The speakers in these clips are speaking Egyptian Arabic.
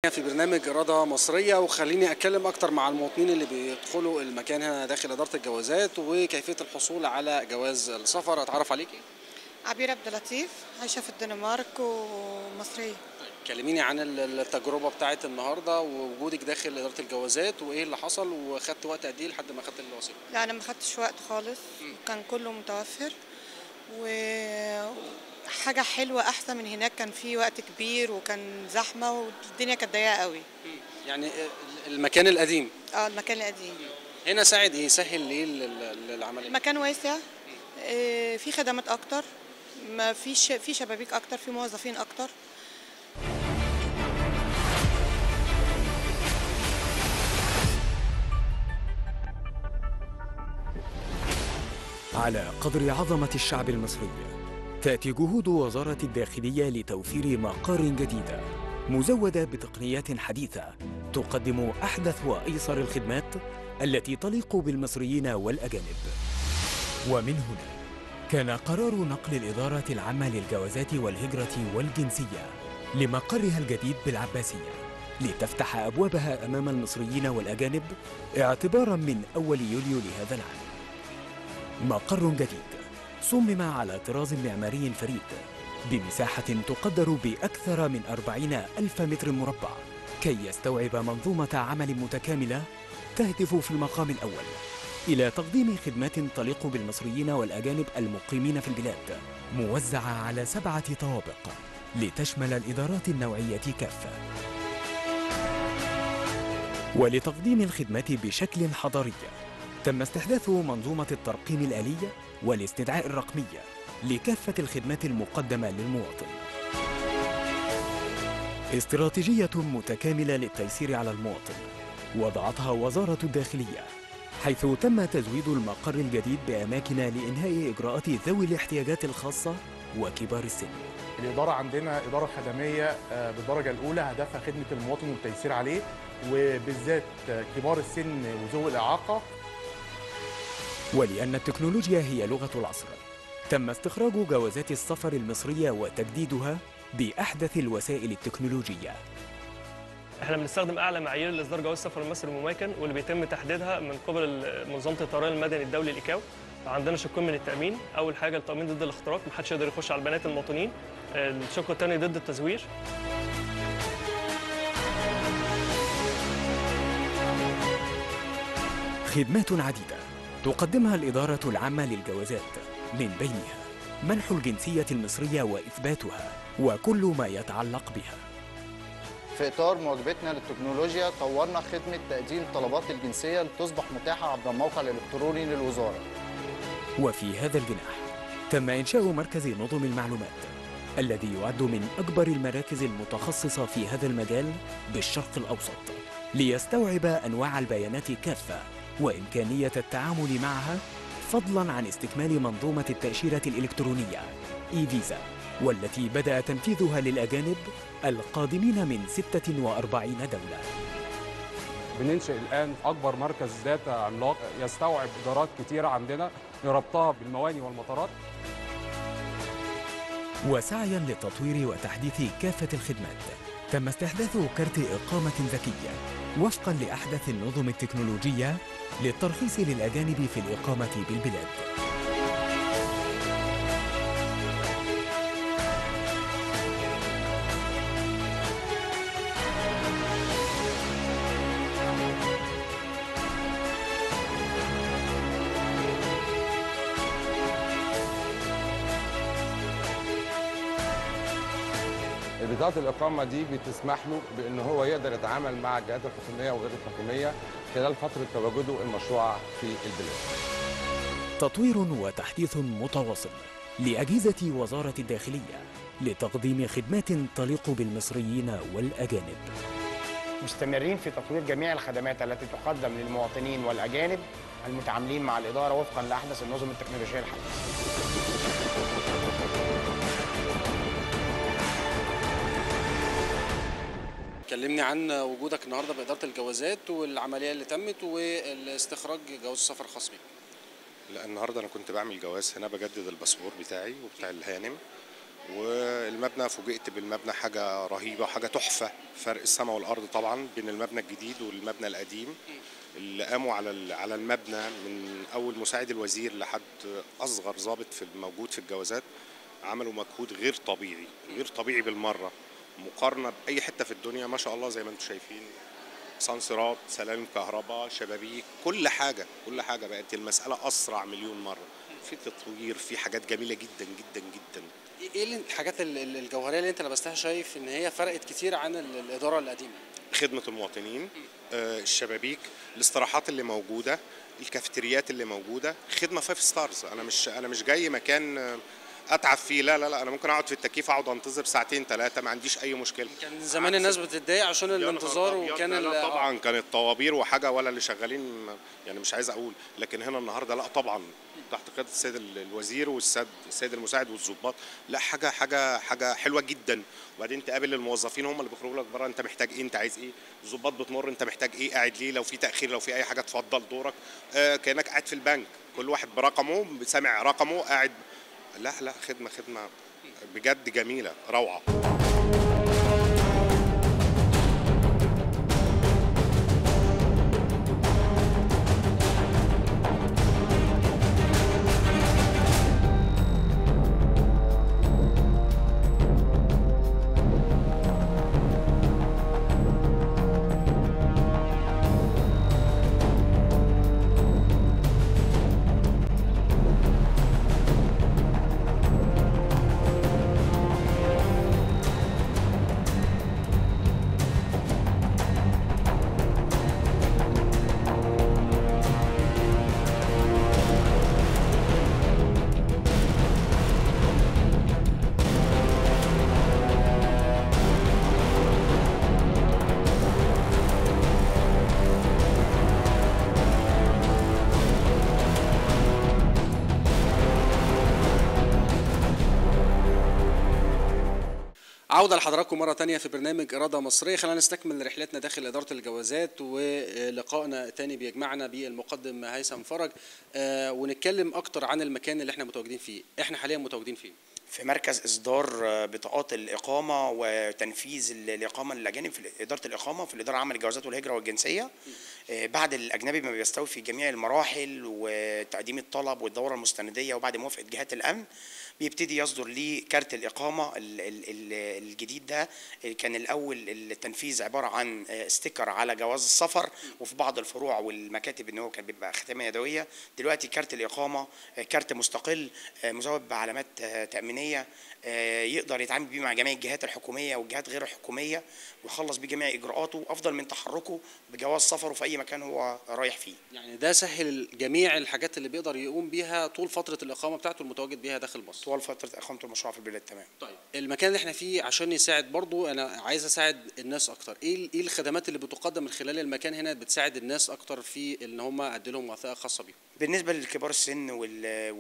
في برنامج إرادة مصرية وخليني أتكلم أكتر مع المواطنين اللي بيدخلوا المكان هنا داخل إدارة الجوازات وكيفية الحصول على جواز السفر أتعرف عليكي عبير عبد اللطيف عايشة في الدنمارك ومصرية كلميني عن ال- التجربة بتاعت النهاردة ووجودك داخل إدارة الجوازات وإيه اللي حصل وخدت وقت قد إيه لحد ما خدت الوثيقة لا أنا ما خدتش وقت خالص كان كله متوفر وحاجة حلوة أحسن من هناك كان في وقت كبير وكان زحمة والدنيا كانت ضيقة قوي يعني المكان القديم اه المكان القديم هنا ساعد إيه سهل ليه لل- للعملية المكان واسع آه، في خدمات أكتر ما فيش في شبابيك أكتر في موظفين أكتر على قدر عظمة الشعب المصري تأتي جهود وزارة الداخلية لتوفير مقار جديدة مزودة بتقنيات حديثة تقدم أحدث وأيسر الخدمات التي تليق بالمصريين والأجانب ومن هنا كان قرار نقل الإدارة العامة للجوازات والهجرة والجنسية لمقرها الجديد بالعباسية لتفتح أبوابها أمام المصريين والأجانب اعتبارا من أول يوليو لهذا العام مقر جديد صمم على طراز معماري فريد بمساحة تقدر بأكثر من أربعين ألف متر مربع كي يستوعب منظومة عمل متكاملة تهدف في المقام الأول إلى تقديم خدمات تليق بالمصريين والأجانب المقيمين في البلاد موزعة على سبعة طوابق لتشمل الإدارات النوعية كافة ولتقديم الخدمات بشكل حضاري تم استحداث منظومة الترقيم الآلية والاستدعاء الرقمية لكافة الخدمات المقدمة للمواطن. استراتيجية متكاملة للتيسير على المواطن وضعتها وزارة الداخلية حيث تم تزويد المقر الجديد بأماكن لإنهاء إجراءات ذوي الاحتياجات الخاصة وكبار السن. الإدارة عندنا إدارة خدمية آه، بالدرجة الأولى هدفها خدمة المواطن والتيسير عليه وبالذات آه، كبار السن وذوي الإعاقة ولأن التكنولوجيا هي لغة العصر تم استخراج جوازات السفر المصرية وتجديدها بأحدث الوسائل التكنولوجية احنا بنستخدم اعلى معايير لاصدار جواز السفر المصري المميكن واللي بيتم تحديدها من قبل منظمه الطيران المدني الدولي الايكاو عندنا شقين من التامين اول حاجه التامين ضد الاختراق محدش يقدر يخش على البنات المواطنين الشق الثاني ضد التزوير خدمات عديدة تقدمها الإدارة العامة للجوازات من بينها منح الجنسية المصرية وإثباتها وكل ما يتعلق بها في إطار مواجبتنا للتكنولوجيا طورنا خدمة تقديم طلبات الجنسية لتصبح متاحة عبر الموقع الإلكتروني للوزارة وفي هذا الجناح تم إنشاء مركز نظم المعلومات الذي يعد من أكبر المراكز المتخصصة في هذا المجال بالشرق الأوسط ليستوعب أنواع البيانات كافة وإمكانية التعامل معها فضلا عن استكمال منظومة التأشيرة الإلكترونية إي فيزا والتي بدأ تنفيذها للأجانب القادمين من 46 دولة بننشئ الآن أكبر مركز داتا عملاق يستوعب إدارات كتيرة عندنا نربطها بالمواني والمطارات وسعيا لتطوير وتحديث كافة الخدمات تم استحداث كارت إقامة ذكية وفقا لأحدث النظم التكنولوجية للترخيص للأجانب في الإقامة بالبلاد بطاقة الإقامة دي بتسمح له بأن هو يقدر يتعامل مع الجهات الحكومية وغير الحكومية خلال فترة تواجده المشروع في البلاد تطوير وتحديث متواصل لأجهزة وزارة الداخلية لتقديم خدمات تليق بالمصريين والأجانب مستمرين في تطوير جميع الخدمات التي تقدم للمواطنين والأجانب المتعاملين مع الإدارة وفقا لأحدث النظم التكنولوجية الحديثة كلمني عن وجودك النهارده بإدارة الجوازات والعملية اللي تمت والاستخراج جواز السفر الخاص بيك لا النهارده انا كنت بعمل جواز هنا بجدد الباسبور بتاعي وبتاع الهانم والمبنى فوجئت بالمبنى حاجه رهيبه حاجه تحفه فرق السماء والارض طبعا بين المبنى الجديد والمبنى القديم اللي قاموا على ال- على المبنى من اول مساعد الوزير لحد اصغر ضابط في الموجود في الجوازات عملوا مجهود غير طبيعي غير طبيعي بالمره مقارنه باي حته في الدنيا ما شاء الله زي ما انتم شايفين سانسيرات سلالم كهرباء شبابيك كل حاجه كل حاجه بقت المساله اسرع مليون مره في تطوير في حاجات جميله جدا جدا جدا ايه اللي- الحاجات ال- ال- الجوهريه اللي انت لمستها شايف ان هي فرقت كتير عن ال- الاداره القديمه خدمه المواطنين آه، الشبابيك الاستراحات اللي موجوده الكافيتريات اللي موجوده خدمه فايف ستارز انا مش انا مش جاي مكان آه، اتعب فيه لا لا لا انا ممكن اقعد في التكييف اقعد انتظر ساعتين ثلاثه ما عنديش اي مشكله كان زمان الناس بتتضايق عشان يا نهار الانتظار أبيض، وكان لا ال- لا آه. طبعا كانت طوابير وحاجه ولا اللي شغالين يعني مش عايز اقول لكن هنا النهارده لا طبعا تحت قياده السيد ال- الوزير والسيد السيد المساعد والظباط لا حاجه حاجه حاجه حلوه جدا وبعدين تقابل الموظفين هم اللي بيخرجوا لك بره انت محتاج ايه انت عايز ايه الظباط بتمر انت محتاج ايه قاعد ليه لو في تاخير لو في اي حاجه اتفضل دورك آه كانك قاعد في البنك كل واحد برقمه سامع رقمه قاعد لا لا خدمه خدمه بجد جميله روعه عودة لحضراتكم مرة تانية في برنامج إرادة مصرية خلينا نستكمل رحلتنا داخل إدارة الجوازات ولقائنا التاني بيجمعنا بالمقدم هيثم فرج آه، ونتكلم أكتر عن المكان اللي احنا متواجدين فيه احنا حاليا متواجدين فيه في مركز اصدار آه، بطاقات الاقامه وتنفيذ ال- الاقامه للاجانب في اداره الاقامه في الاداره العامه للجوازات والهجره والجنسيه آه، بعد الاجنبي ما بيستوي في جميع المراحل وتقديم الطلب والدوره المستنديه وبعد موافقه جهات الامن بيبتدي يصدر ليه كارت الاقامه ال- ال- ال- الجديد ده اللي كان الاول التنفيذ عباره عن آه، ستيكر على جواز السفر وفي بعض الفروع والمكاتب ان هو كان بيبقى ختامه يدويه دلوقتي كارت الاقامه آه، كارت مستقل آه، مزود بعلامات آه، تامينيه آه، يقدر يتعامل بيه مع جميع الجهات الحكوميه والجهات غير الحكوميه ويخلص بيه جميع اجراءاته افضل من تحركه بجواز سفره في اي مكان هو رايح فيه يعني ده سهل جميع الحاجات اللي بيقدر يقوم بيها طول فترة الإقامة بتاعته المتواجد بيها داخل مصر طوال فتره اقامه المشروع في البلاد تمام طيب المكان اللي احنا فيه عشان يساعد برضو انا عايز اساعد الناس اكتر ايه ال- ايه الخدمات اللي بتقدم من خلال المكان هنا بتساعد الناس اكتر في ان هم ادي لهم وثائق خاصه بيهم بالنسبة لكبار السن وال-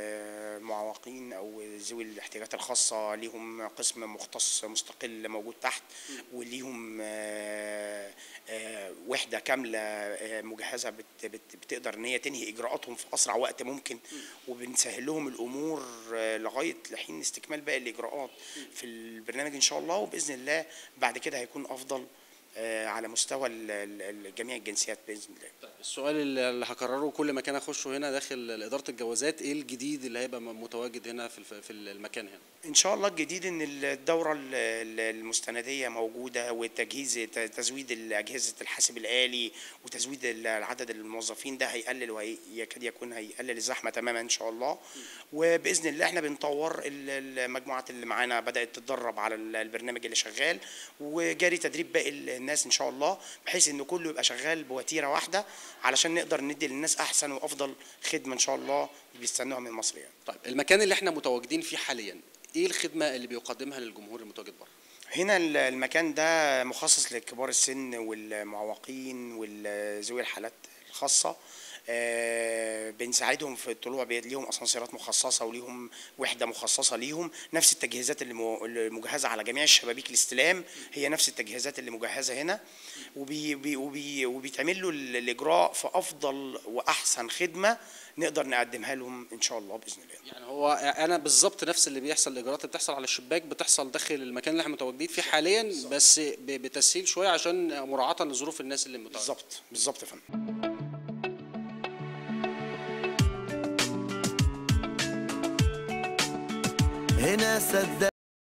والمعوقين أو ذوي الاحتياجات الخاصة ليهم قسم مختص مستقل موجود تحت وليهم آه، آه، وحدة كاملة آه، مجهزة بت- بت- بتقدر إن هي تنهي إجراءاتهم في أسرع وقت ممكن وبنسهل لهم الأمور آه، لغاية لحين استكمال باقي الإجراءات في البرنامج إن شاء الله وبإذن الله بعد كده هيكون أفضل آه، على مستوى ال- ال- جميع الجنسيات بإذن الله السؤال اللي اللي هكرره كل مكان اخشه هنا داخل اداره الجوازات ايه الجديد اللي هيبقى م- متواجد هنا في الف- في المكان هنا ان شاء الله الجديد ان الدوره ال- ال- المستنديه موجوده وتجهيز ت- تزويد اجهزه الحاسب الالي وتزويد ال- عدد الموظفين ده هيقلل ويكاد يكون هيقلل الزحمه تماما ان شاء الله وباذن الله احنا بنطور ال- المجموعات اللي معانا بدات تتدرب على ال- البرنامج اللي شغال وجاري تدريب باقي الناس ان شاء الله بحيث ان كله يبقى شغال بوتيره واحده علشان نقدر ندي للناس احسن وافضل خدمه ان شاء الله بيستنوها من مصر يعني. طيب المكان اللي احنا متواجدين فيه حاليا ايه الخدمه اللي بيقدمها للجمهور المتواجد بره هنا ال- المكان ده مخصص لكبار السن والمعوقين وذوي الحالات الخاصة آه، بنساعدهم في الطلوع بي- ليهم اسانسيرات مخصصه وليهم وحده مخصصه ليهم نفس التجهيزات اللي مو- اللي مجهزه على جميع الشبابيك الاستلام هي نفس التجهيزات اللي مجهزه هنا وبي بي وبي وبيتعمل له ال- الاجراء في افضل واحسن خدمه نقدر نقدمها لهم ان شاء الله باذن الله يعني هو انا بالظبط نفس اللي بيحصل الاجراءات اللي بتحصل على الشباك بتحصل داخل المكان اللي احنا متواجدين فيه حاليا بس ب- بتسهيل شويه عشان مراعاه لظروف الناس اللي متواجده بالظبط بالظبط يا فندم هنا صدق